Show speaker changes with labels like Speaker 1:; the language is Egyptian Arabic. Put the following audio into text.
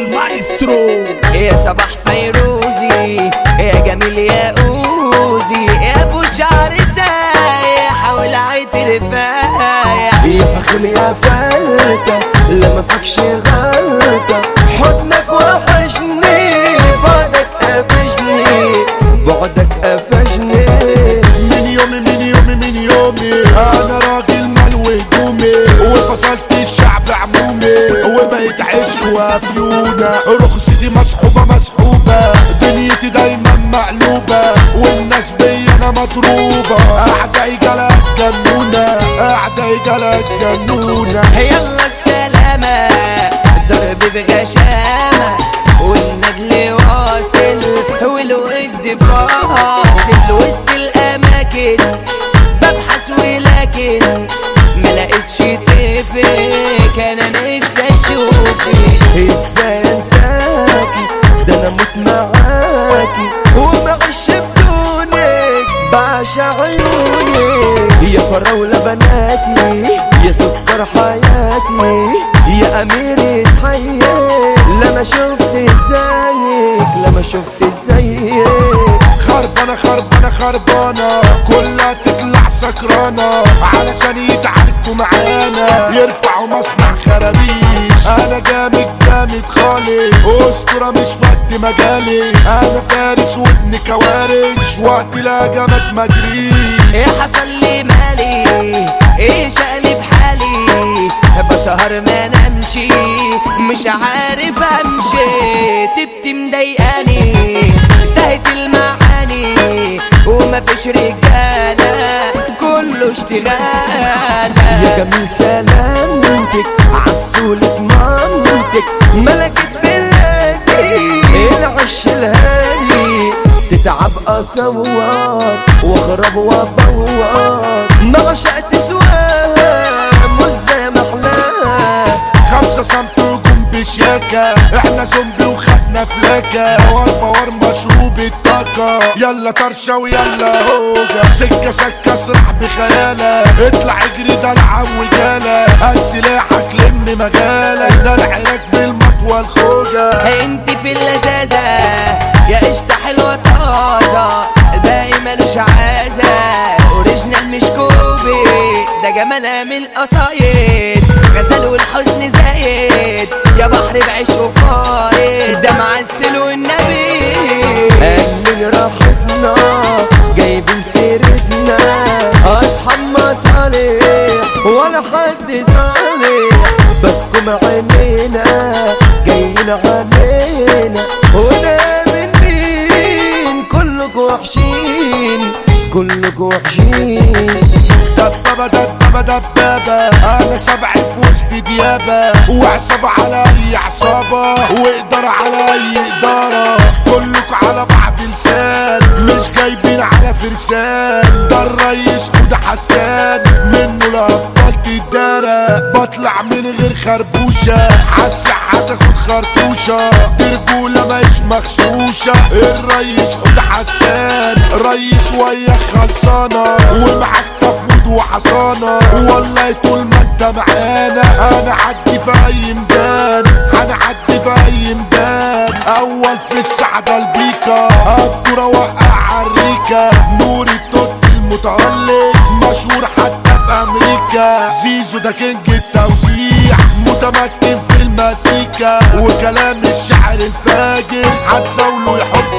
Speaker 1: المايسترو
Speaker 2: يا صباح فيروزي يا جميل يا اوزي يا ابو شعر سايح والعطر فايح
Speaker 3: يا فخم يا فلتة لما فكش غلطة حضنك وحشني بعدك قفشني بعدك قفشني
Speaker 1: من يومي من يومي من يومي انا راجل ملوي هدومي وفصلت الشعب عمومي وبقيت عشق وافيونة رخصتي مسحوبة مسحوبة دنيتي دايما مقلوبة والناس بيا انا مضروبة اعدائي جلد جنونة اعدائي جلد جنونة
Speaker 2: يلا السلامة ضرب بغشامة والنجل واصل والود فاصل وسط الأماكن ببحث ولكن ما لقيتش تفك أنا نفسي أشوفك
Speaker 3: ازاي انساكي ده انا موت معاكي ومعيش بدونك بعشق عيونك يا فراولة بناتي يا سكر حياتي يا أميرة حياتي لما شفت زيك لما شفت زيك
Speaker 1: خربانة خربانة خربانة كلها تطلع سكرانة علشان يتعاركوا معانا يرفعوا مصنع خرابيش انا جامد جامد خالص اسطورة مش وقت مجالي انا فارس وابن كوارث وقت لا جامد مجريش
Speaker 2: ايه حصل لي مالي ايه شقلب حالي بسهر ما نمشي مش عارف امشي تبت مضايقاني انتهت المعاني ومفيش رجالة كله اشتغالة
Speaker 3: يا جميل سلامتك عسولك مامتك ملكت بلادي العش الهادي تتعب اصوات واخرب وابوات ما عشقت سواها مش زي ما احلاها
Speaker 1: خمسة سنت هجوم بشياكة احنا زومبي وخدنا فلاكة باور باور مشروب الطاقة يلا طرشة ويلا هوجة سكة سكة اسرح بخيالك اطلع اجري دلع وجالة هات سلاحك لم مجالك ده العلاج بالمطوى الخوجة
Speaker 2: انت في اللذاذة يا قشطة حلوة طازة الباقي ملوش عازة اوريجينال مش كوبي ده جمالها من القصايد غزل والحزن زايد يا بحر بعيش وفايد ده معسل والنبي
Speaker 3: قلل راحتنا جايبين سيرتنا اصحاب مصالح ولا حد صالح بدكم عينينا جايين علينا ولا من مين كلكم وحشين كلكم وحشين
Speaker 1: دبابة دبابة دبابة انا سبع في وسط ديابة وعصابة على اي عصابة واقدر على اي ادارة كلكوا على بعض لسان مش جايبين على فرسان ده الريس حود حسان منه لابطال تدارة بطلع من غير خربوشة هتسح هتاخد خرطوشة دي رجولة مش مغشوشة الريس حود حسان ريس ويا خلصانة ومعاك تفويض وحصانة والله طول ما انت معانا انا عدي في اي ميدان هنعدي في اي ميدان اول في السعدة البيكا الدورة وقع عالريكة نور التوت المتألق مشهور حتى في امريكا زيزو ده كينج التوزيع متمكن في المزيكا وكلام الشعر الفاجر هتزاوله يحط